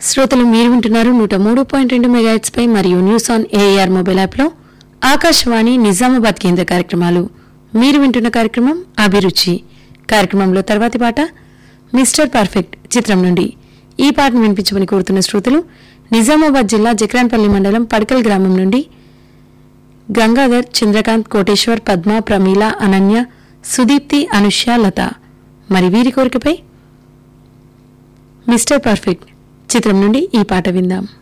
శ్రోతలు మీరు వింటున్నారు నూట మూడు పాయింట్ రెండు మెగాహెట్స్ పై మరియు న్యూస్ ఆన్ ఏఆర్ మొబైల్ యాప్లో ఆకాశవాణి నిజామాబాద్ కేంద్ర కార్యక్రమాలు మీరు వింటున్న కార్యక్రమం అభిరుచి కార్యక్రమంలో తర్వాతి పాట మిస్టర్ పర్ఫెక్ట్ చిత్రం నుండి ఈ పాటను వినిపించమని కోరుతున్న శ్రోతలు నిజామాబాద్ జిల్లా జక్రాన్పల్లి మండలం పడకల్ గ్రామం నుండి గంగాధర్ చంద్రకాంత్ కోటేశ్వర్ పద్మ ప్రమీల అనన్య సుదీప్తి అనుష్య లత మరి వీరి కోరికపై మిస్టర్ పర్ఫెక్ట్ చిత్రం నుండి ఈ పాట విందాం